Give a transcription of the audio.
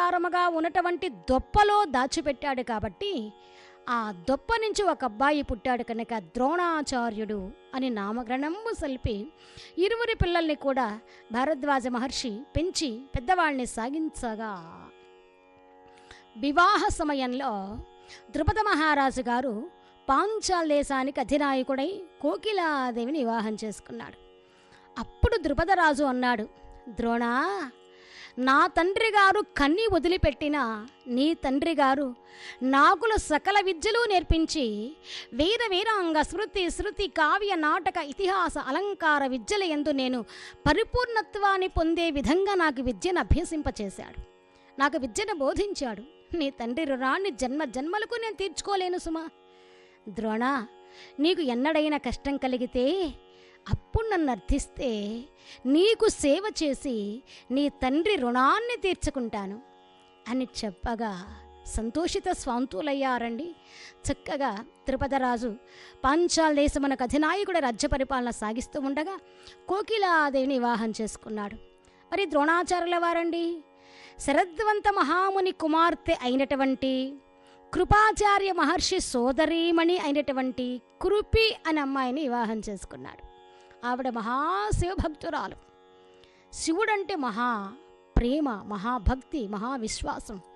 ప్రాకారముగా ఉన్నటువంటి దొప్పలో దాచిపెట్టాడు కాబట్టి ఆ దొప్ప నుంచి ఒక అబ్బాయి పుట్టాడు కనుక ద్రోణాచార్యుడు అని నామకరణము సల్పి ఇరువురి పిల్లల్ని కూడా భారద్వాజ మహర్షి పెంచి పెద్దవాళ్ళని సాగించగా వివాహ సమయంలో ద్రుపద మహారాజు గారు పాంచాల్ దేశానికి అధినాయకుడై కోకిలాదేవిని వివాహం చేసుకున్నాడు అప్పుడు ద్రుపదరాజు అన్నాడు ద్రోణ నా తండ్రి గారు కన్ని వదిలిపెట్టిన నీ తండ్రి గారు నాకుల సకల విద్యలు నేర్పించి వేద వీరాంగ శృతి శృతి కావ్య నాటక ఇతిహాస అలంకార విద్యల ఎందు నేను పరిపూర్ణత్వాన్ని పొందే విధంగా నాకు విద్యను అభ్యసింపచేశాడు నాకు విద్యను బోధించాడు నీ తండ్రి రుణాన్ని జన్మ జన్మలకు నేను తీర్చుకోలేను సుమా ద్రోణ నీకు ఎన్నడైనా కష్టం కలిగితే అప్పుడు నన్ను అర్థిస్తే నీకు సేవ చేసి నీ తండ్రి రుణాన్ని తీర్చుకుంటాను అని చెప్పగా సంతోషిత స్వాంతులయ్యారండి చక్కగా తిరుపతిరాజు పాంచాల దేశమునకు అధినాయకుడు రాజ్య పరిపాలన సాగిస్తూ ఉండగా కోకిలాదేవిని వివాహం చేసుకున్నాడు మరి ద్రోణాచార్యుల వారండి శరద్వంత మహాముని కుమార్తె అయినటువంటి కృపాచార్య మహర్షి సోదరీమణి అయినటువంటి కురుపి అనే అమ్మాయిని వివాహం చేసుకున్నాడు ఆవిడ మహాశివభక్తురాలు శివుడంటే మహా ప్రేమ మహాభక్తి మహావిశ్వాసం